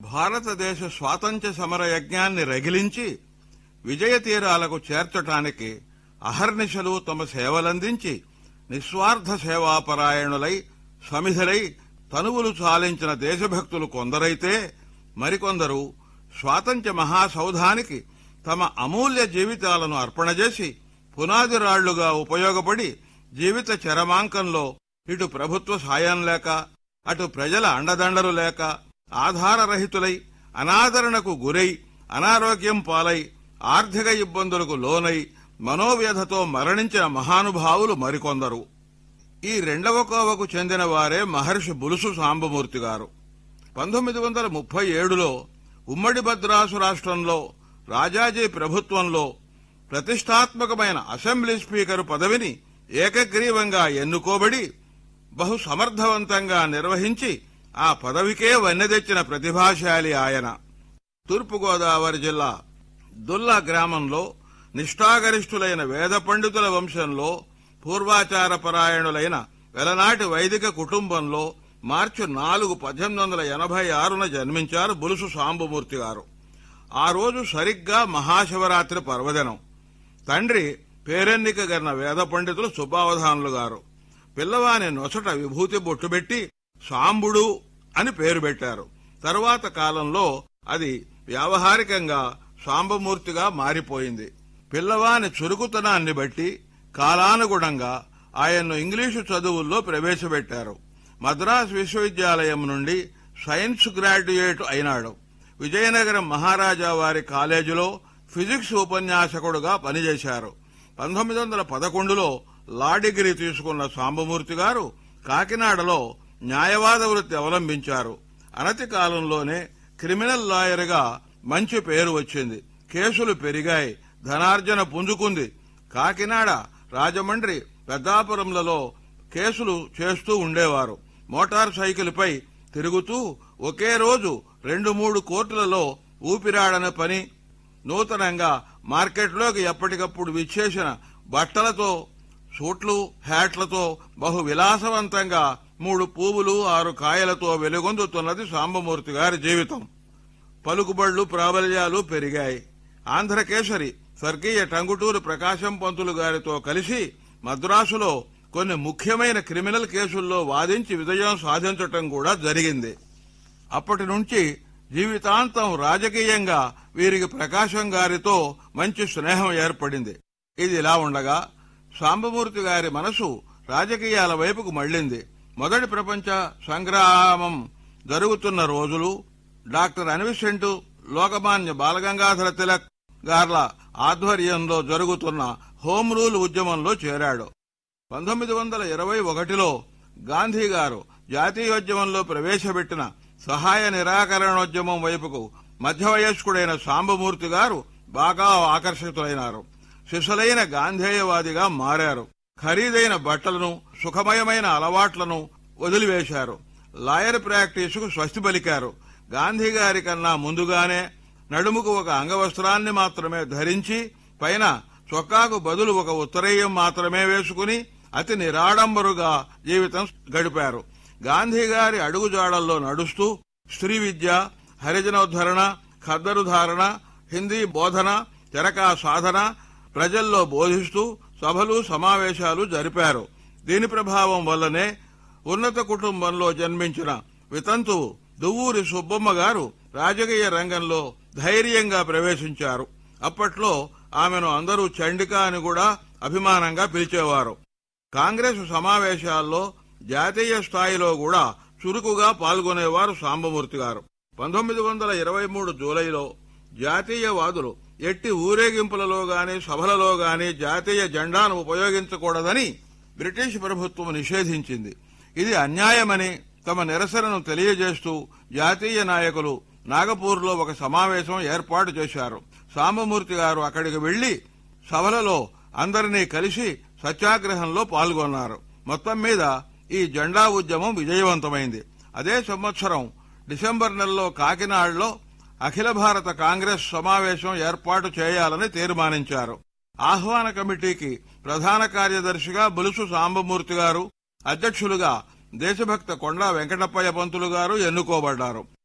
భారతదేశ స్వాతంత్ర్య సమర యజ్ఞాన్ని రగిలించి విజయ తీరాలకు చేర్చటానికి అహర్నిశలు తమ సేవలందించి నిస్వార్థ సేవాపరాయణులై సమిధులై తనువులు చాలించిన దేశభక్తులు కొందరైతే మరికొందరు స్వాతంత్ర్య మహాసౌధానికి తమ అమూల్య జీవితాలను అర్పణ చేసి పునాది రాళ్లుగా ఉపయోగపడి జీవిత చరమాంకంలో ఇటు ప్రభుత్వ సాయం లేక అటు ప్రజల అండదండలు లేక ఆధారరహితులై అనాదరణకు గురై అనారోగ్యం పాలై ఆర్థిక ఇబ్బందులకు లోనై మనోవ్యధతో మరణించిన మహానుభావులు మరికొందరు ఈ రెండవ కోవకు చెందిన వారే మహర్షి బులుసు సాంబమూర్తి గారు పంతొమ్మిది వందల ముప్పై ఏడులో ఉమ్మడి భద్రాసు రాష్ట్రంలో రాజాజీ ప్రభుత్వంలో ప్రతిష్టాత్మకమైన అసెంబ్లీ స్పీకరు పదవిని ఏకగ్రీవంగా ఎన్నుకోబడి బహు సమర్థవంతంగా నిర్వహించి ఆ పదవికే వన్నెదెచ్చిన ప్రతిభాశాలి ఆయన తూర్పుగోదావరి జిల్లా దుల్లా గ్రామంలో నిష్ఠాగరిష్ఠులైన వేద పండితుల వంశంలో పూర్వాచార పరాయణులైన వెలనాటి వైదిక కుటుంబంలో మార్చి నాలుగు పద్దెనిమిది వందల ఎనభై ఆరున జన్మించారు బులుసు సాంబమూర్తి గారు ఆ రోజు సరిగ్గా మహాశివరాత్రి పర్వదినం తండ్రి పేరెన్నిక గన్న వేద పండితులు సుబ్బావధానులు గారు పిల్లవాని నొసట విభూతి బొట్టుబెట్టి సాంబుడు అని పేరు పెట్టారు తరువాత కాలంలో అది వ్యావహారికంగా సాంబమూర్తిగా మారిపోయింది పిల్లవాని చురుకుతనాన్ని బట్టి కాలానుగుణంగా ఆయన్ను ఇంగ్లీషు చదువుల్లో ప్రవేశపెట్టారు మద్రాస్ విశ్వవిద్యాలయం నుండి సైన్స్ గ్రాడ్యుయేట్ అయినాడు విజయనగరం మహారాజా వారి కాలేజీలో ఫిజిక్స్ ఉపన్యాసకుడుగా పనిచేశారు పంతొమ్మిది వందల పదకొండులో లా డిగ్రీ తీసుకున్న సాంబమూర్తి గారు కాకినాడలో న్యాయవాద వృత్తి అవలంబించారు అనతి కాలంలోనే క్రిమినల్ లాయర్గా మంచి పేరు వచ్చింది కేసులు పెరిగాయి ధనార్జన పుంజుకుంది కాకినాడ రాజమండ్రి పెద్దాపురంలలో కేసులు చేస్తూ ఉండేవారు మోటార్ సైకిల్పై తిరుగుతూ ఒకే రోజు రెండు మూడు కోర్టులలో ఊపిరాడని పని నూతనంగా మార్కెట్లోకి ఎప్పటికప్పుడు విచ్చేసిన బట్టలతో సూట్లు హ్యాట్లతో బహు విలాసవంతంగా మూడు పువ్వులు ఆరు కాయలతో వెలుగొందుతున్నది సాంబమూర్తి గారి జీవితం పలుకుబళ్లు ప్రాబల్యాలు పెరిగాయి ఆంధ్రకేసరి స్వర్గీయ టంగుటూరు ప్రకాశం పంతులు గారితో కలిసి మద్రాసులో కొన్ని ముఖ్యమైన క్రిమినల్ కేసుల్లో వాదించి విజయం సాధించటం కూడా జరిగింది అప్పటి నుంచి జీవితాంతం రాజకీయంగా వీరికి ప్రకాశం గారితో మంచి స్నేహం ఏర్పడింది ఇది ఇలా ఉండగా సాంబమూర్తి గారి మనసు రాజకీయాల వైపుకు మళ్లింది మొదటి ప్రపంచ సంగ్రామం జరుగుతున్న రోజులు డాక్టర్ అనివిసెంటు లోకమాన్య బాలగంగాధర తిలక్ గార్ల ఆధ్వర్యంలో జరుగుతున్న హోం రూల్ ఉద్యమంలో చేరాడు పంతొమ్మిది వందల ఇరవై ఒకటిలో గాంధీ గారు జాతీయోద్యమంలో ప్రవేశపెట్టిన సహాయ నిరాకరణోద్యమం వైపుకు మధ్య వయస్కుడైన సాంబమూర్తి గారు బాగా ఆకర్షితులైనారు శిశులైన గాంధేయవాదిగా మారారు ఖరీదైన బట్టలను సుఖమయమైన అలవాట్లను వదిలివేశారు లాయర్ ప్రాక్టీసుకు స్వస్తి పలికారు గాంధీ గారి కన్నా ముందుగానే నడుముకు ఒక అంగవస్త్రాన్ని మాత్రమే ధరించి పైన చొక్కాకు బదులు ఒక ఉత్తరేయం మాత్రమే వేసుకుని అతి నిరాడంబరుగా జీవితం గడిపారు గాంధీ గారి అడుగుజాడల్లో నడుస్తూ స్త్రీ విద్య హరిజనోద్ధరణ ఖద్దరు ధారణ హిందీ బోధన తెరకా సాధన ప్రజల్లో బోధిస్తూ సభలు సమావేశాలు జరిపారు దీని ప్రభావం వల్లనే ఉన్నత కుటుంబంలో జన్మించిన వితంతువు దువ్వూరి సుబ్బమ్మ గారు రాజకీయ రంగంలో ధైర్యంగా ప్రవేశించారు అప్పట్లో ఆమెను అందరూ చండిక అని కూడా అభిమానంగా పిలిచేవారు కాంగ్రెస్ సమావేశాల్లో జాతీయ స్థాయిలో కూడా చురుకుగా పాల్గొనేవారు సాంబమూర్తి గారు పంతొమ్మిది వందల ఇరవై మూడు జూలైలో జాతీయవాదులు ఎట్టి ఊరేగింపులలో గాని సభలలో గాని జాతీయ జెండాను ఉపయోగించకూడదని బ్రిటిష్ ప్రభుత్వం నిషేధించింది ఇది అన్యాయమని తమ నిరసనను తెలియజేస్తూ జాతీయ నాయకులు నాగపూర్లో ఒక సమావేశం ఏర్పాటు చేశారు సాంబమూర్తి గారు అక్కడికి వెళ్లి సభలలో అందరినీ కలిసి సత్యాగ్రహంలో పాల్గొన్నారు మొత్తం మీద ఈ జెండా ఉద్యమం విజయవంతమైంది అదే సంవత్సరం డిసెంబర్ నెలలో కాకినాడలో అఖిల భారత కాంగ్రెస్ సమావేశం ఏర్పాటు చేయాలని తీర్మానించారు ఆహ్వాన కమిటీకి ప్రధాన కార్యదర్శిగా బులుసు సాంబమూర్తి గారు అధ్యక్షులుగా దేశభక్త కొండా వెంకటప్పయ్య పంతులు గారు ఎన్నుకోబడ్డారు